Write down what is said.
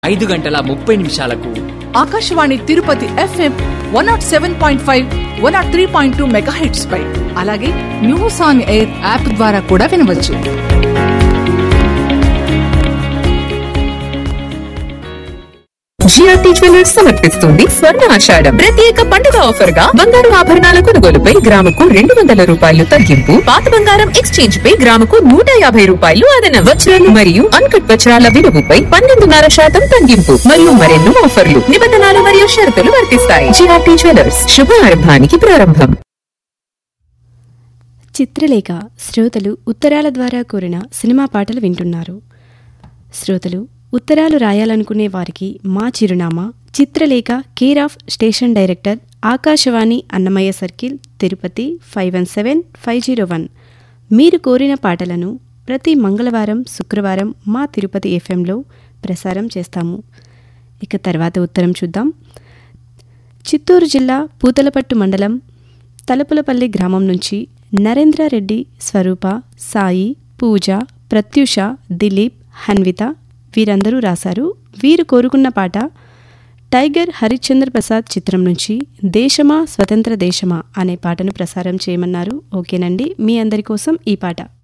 ఐదు గంటల ముప్పై నిమిషాలకు Akashvani Tirupati FM one naught seven point five one naught three point two megahertz పై అలాగే న్యూస్ ఆన్ ఎయిర్ యాప్ ద్వారా కూడా వినవచ్చు జిఆర్టీ జ్యువెలర్స్ సమర్పిస్తుంది స్వర్ణ ఆషాఢం ప్రత్యేక పండుగ ఆఫర్ గా బంగారు ఆభరణాల కొనుగోలుపై గ్రాముకు రెండు వందల రూపాయలు తగ్గింపు పాత బంగారం ఎక్స్చేంజ్ పై గ్రాముకు నూట యాభై రూపాయలు అదనం వజ్రాలు మరియు అన్కట్ వజ్రాల విలువపై పన్నెండున్నర శాతం తగ్గింపు మరియు మరెన్నో ఆఫర్లు నిబంధనలు మరియు షరతులు వర్తిస్తాయి జిఆర్టీ జ్యువెలర్స్ శుభారంభానికి ప్రారంభం చిత్రలేఖ శ్రోతలు ఉత్తరాల ద్వారా కోరిన సినిమా పాటలు వింటున్నారు శ్రోతలు ఉత్తరాలు రాయాలనుకునే వారికి మా చిరునామా Chitralekha care of station director Akashvani Annamayya circle Tirupati five one seven five zero one మీరు కోరిన పాటలను ప్రతి మంగళవారం శుక్రవారం మా తిరుపతి ఎఫ్ఎంలో ప్రసారం చేస్తాము ఇక తర్వాత ఉత్తరం చూద్దాం చిత్తూరు జిల్లా పూతలపట్టు మండలం తలుపులపల్లి గ్రామం నుంచి నరేంద్రారెడ్డి స్వరూప సాయి పూజ ప్రత్యూష దిలీప్ హన్విత వీరందరూ రాశారు వీరు కోరుకున్న పాట టైగర్ హరిశ్చంద్ర ప్రసాద్ చిత్రం నుంచి దేశమా స్వతంత్ర దేశమా అనే పాటను ప్రసారం చేయమన్నారు ఓకేనండి మీ అందరి కోసం ఈ పాట